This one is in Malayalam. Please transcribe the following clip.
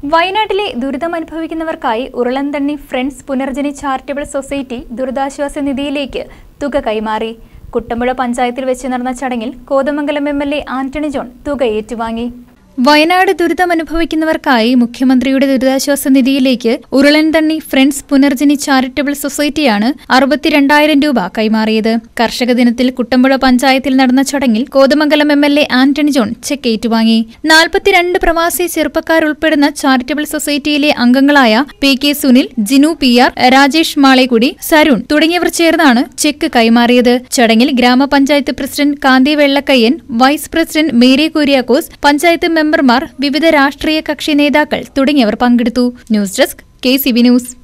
വയനാട്ടിലെ ദുരിതമനുഭവിക്കുന്നവർക്കായി Urulanthanni friends Punarjani charitable society ദുരിതാശ്വാസ നിധിയിലേക്ക് തുക കൈമാറി കുട്ടമ്പുഴ പഞ്ചായത്തിൽ വെച്ച് നടന്ന ചടങ്ങിൽ Kothamangalam M L A Antony John തുക ഏറ്റുവാങ്ങി വയനാട് ദുരിതമനുഭവിക്കുന്നവർക്കായി മുഖ്യമന്ത്രിയുടെ ദുരിതാശ്വാസ നിധിയിലേക്ക് ഉരുളൻതണ്ണി ഫ്രണ്ട്സ് പുനർജനി ചാരിറ്റബിൾ സൊസൈറ്റിയാണ് അറുപത്തിരണ്ടായിരം രൂപ കൈമാറിയത് കർഷക ദിനത്തിൽ കുട്ടമ്പുഴ പഞ്ചായത്തിൽ നടന്ന ചടങ്ങിൽ Kothamangalam M L A Antony John cheque ഏറ്റുവാങ്ങി നാൽപ്പത്തിരണ്ട് പ്രവാസി ചെറുപ്പക്കാരുൾപ്പെടുന്ന ചാരിറ്റബിൾ സൊസൈറ്റിയിലെ അംഗങ്ങളായ P K Sunil Jinu P R Rajesh Malekkudi Sarun തുടങ്ങിയവർ ചേർന്നാണ് ചെക്ക് കൈമാറിയത് ചടങ്ങിൽ ഗ്രാമപഞ്ചായത്ത് president Kanthi Vellakkayyan vice president Mary Kuriakose panchayat മെമ്പർമാർ വിവിധ രാഷ്ട്രീയ കക്ഷി നേതാക്കൾ തുടങ്ങിയവർ പങ്കെടുത്തു news desk K C B news